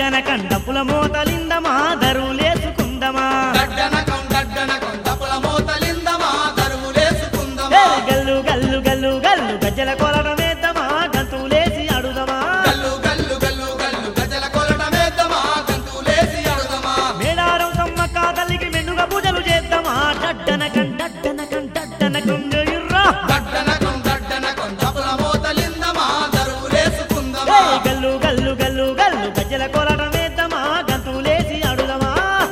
డడ్డన కండపుల మోతలిందమా దరువులేసుకుందమా దడ్డనకం దడ్డనకం దపుల మోతలిందమా దరువులేసుకుందమా ఏ గల్లు గల్లు గల్లు గల్లు గజ్జల కొలడమేద్దమా గంతులేసి అడుదమా గల్లు గల్లు గల్లు గల్లు గజల కొలటమేద్దమా గంతులేసి అడుదమా మేడారం సమ్మక్క తల్లికి మెండుగా పూజలు చేద్దామా డడ్డన కండడ్డన కండడ్డన కంగయుర్రా దడ్డనకం దడ్డనకం దపుల మోతలిందమా దరువులేసుకుందమా ఏ గల్లు గల్లు గల్లు గల్లు గజ్జల కొలడమేద్దమా గంతులేసి అడుదమా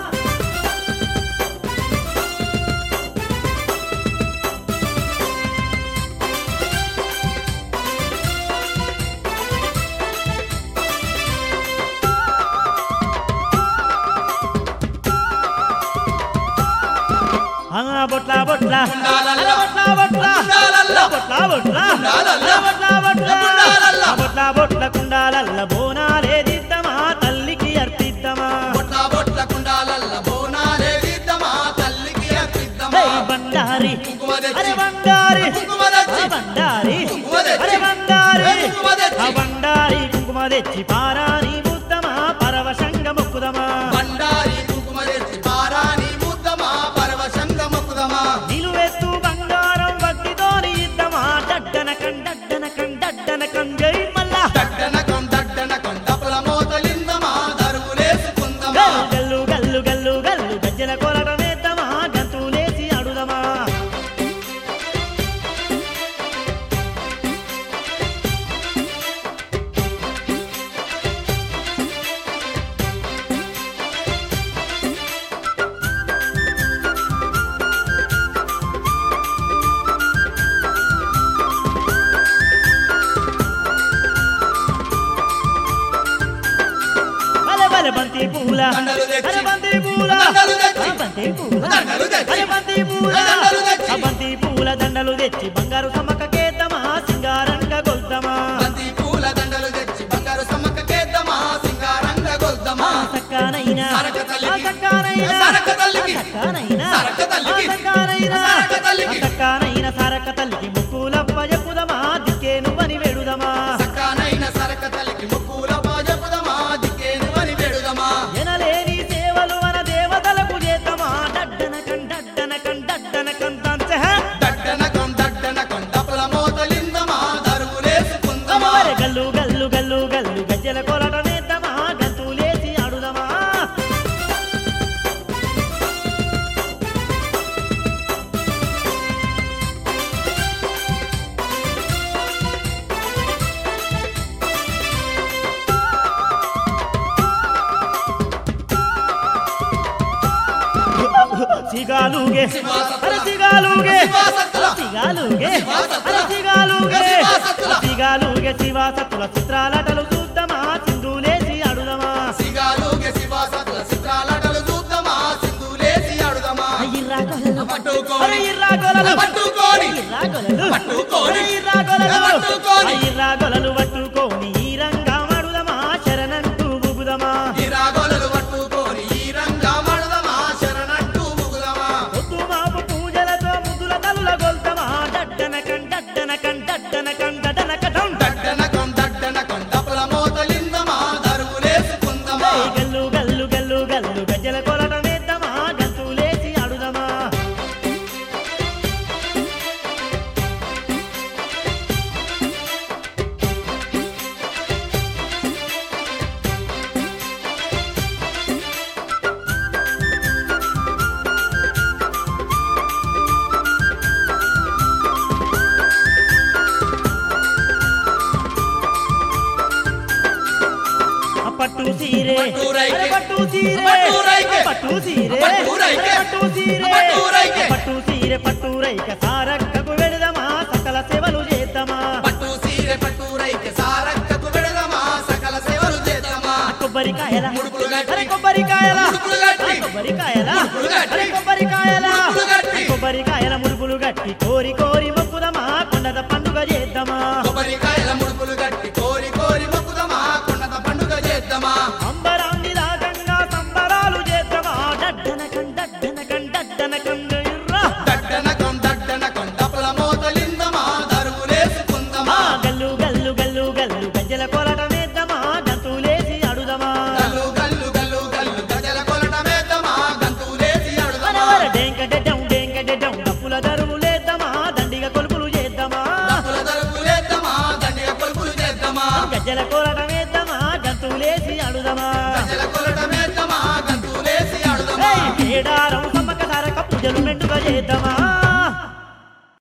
ఆ బొట్ల బొట్ల ఉండాలల్ల. అల బొట్ల బొట్ల ఉండాలల్ల. బొట్ల బొట్ల ఉండాలల్ల. అల బొట్ల బొట్ల ఉండాలల్ల. ఆ బొట్ల బొట్ల కుండాలల్ల బోనాలే దిద్దమా తల్లికి అర్పిద్దమా బొట్ల బొట్ల కుండాలల్ల బోనాలే దిద్దమా తల్లికి అర్పిద్దమా హే బండారి కుంకుమ తెచ్చి. అరే బండారి కుంకుమ తెచ్చి. ఆ బండారి కుంకుమ తెచ్చి. అరే బండారి ఏ కుంకుమ తెచ్చి. ఆ బండారి కుంకుమ తెచ్చి పారాని ముద్దమా పరవశంగ మొక్కుదమా బండారి కుంకుమ తెచ్చి పారాని ముద్దమా పరవశంగ మొక్కుదమా నిలువెత్తు బంగారం వడ్డీతోని ఇద్దమా డడ్డన కండడ్డన కండడ్డన కంజై మల్లా దడ్డనకం దడ్డనకం దపుల మోతలిందమా దరువులేసుకుందమా గల్లు గల్లు గల్లు గల్లు గజ్జల కొలటమేద్దమా గంతులేసి అడుదమా అరే బలే బంతి పూల దండలు తెచ్చి. అరే బంతి పూల దండలు తెచ్చి. ఆ బంతి పూల దండలు తెచ్చి. అరే బంతి పూల దండలు తెచ్చి. ఆ బంతి పూల దండలు తెచ్చి బంగారు సమ్మక్క కేద్దమా సింగారంగా గొల్దమా బంతి పూల దండలు తెచ్చి బంగారు సమ్మక్క కేద్దమా సింగారంగ గొల్దమా సక్కానైనా సరక తల్లికి. ఆ సక్కానైనా సరక తల్లికి. ఆ సక్కానైనా సరక తల్లికి. ఆ సక్కానైనా సరక తల్లికి. ఆ సక్కానైనా సరక తల్లికి ముక్కులప్ప చెప్పుదమా దిక్కే నువ్వని వెడుదమా సక్కానైన సరక తల్లికి ముక్కుల పాజపుదమా దిక్కేను అని వేడుదమా ఎనలేని సేవలు మన దేవతలకు చేద్దామా డడ్డన కండడ్డన కండడ్డన కంతంత దడ్డనకం దడ్డనకం దపుల మోతలిందమా దరువులేసుకుందమా గల్లు గల్లు గల్లు గల్లు గజ్జల కొలటమేద్దామా గంతులేసి ఆడుదమా సిగాలుగే శివాసత్తుల. అరే సిగాలుగే శివాసత్తుల. సిగాలుగే శివాసత్తుల. అరే సిగాలుగే శివాసత్తుల. సిగాలుగే శివాసత్తుల చిత్రాలటలు చూద్దామా సింధులేసి ఆడుదమా సిగాలుగే శివాసతుల చిత్రాలటలు చూద్దామా సింధులేసి ఆడుదమా ఇర్రా గొలలు పట్టుకోని. అరే ఇర్రా గొలలు పట్టుకోని. ఇర్రా గొలలు పట్టుకోని. అరే ఇర్రా గొలలు పట్టుకోని. ఆ ఇర్రా గొలలు పట్టుకోని ఈ రంగా మడుదమా శరణంటూ బుగుదమా ఇరాగోలలు పట్టుకొని ఈ రంగా మడదమా శరణట్టు ముగుదమా పొద్దు మాపు పూజలతో ముద్దుల తల్లుల గొల్తమా డడ్డన కండడ్డన కండడ్డన కండడన కటం దడ్డనకం దడ్డనకం దపుల మోతలిందమా దరువులేసుకుందమా గల్లు గల్లు గల్లు గల్లు గజ్జల కొలటమేద్దామా గంతులేసి ఆడుదమా ఆ పట్టు సీరే పట్టురైకే. అరే పట్టు సీరే పట్టురైకే. ఆ పట్టు సీరే పట్టురైకే. అరే పట్టు సీరే పట్టురైకే. ఆ పట్టు సీరే పట్టు రైక సారక్కకు వెడదమా సకల సేవలు చేద్దామా పట్టు సీరె పట్టు రైకె సారక్కకు పెడదమా సకల సేవలు చేద్దామా కొబ్బరికాయల ముడుపులు గట్టి. అరే కొబ్బరికాయల ముడుపులు గట్టి. ఆ కొబ్బరికాయల ముడుపులు గట్టి. అరే కొబ్బరికాయల ముడుపులు గట్టి. ఆ కొబ్బరికాయల ముడుపులు గట్టి కోరి కోరి మొక్కుదమా కొండద పండుగ చేద్దామా కొబ్బరికాయల ముడుపులు గట్టి కోరి కోరి మొక్కుదమా కొండత పండుగ చేద్దామా అంబరాన్ని రాగంగా సంబరాలు చేద్దామా డడ్డన కండడ్డన కండడ్డన కంగయుర్రా దడ్డనకం దడ్డనకం దపుల మోతలిందమా దరువులేసుకుందమా ఆ గల్లు గల్లు గల్లు గల్లు గజ్జల కొలటమేద్దామా గంతులేసి అడుదమా గల్లు డప్పుల దరువులేద్దామా దండిగా కొలుపులు చేద్దామా డప్పుల దరుపులేద్దామా దండిగా కొలుపులు చేద్దామా గజ్జల కోరటం వేద్దామా గంతులేసి అడుదమా గజల కొలటమేద్దామా గంతులేసి ఆడుదామా ఏయ్, కేడారం సమ్మక సారక పూజలు మెండుగా చేద్దామా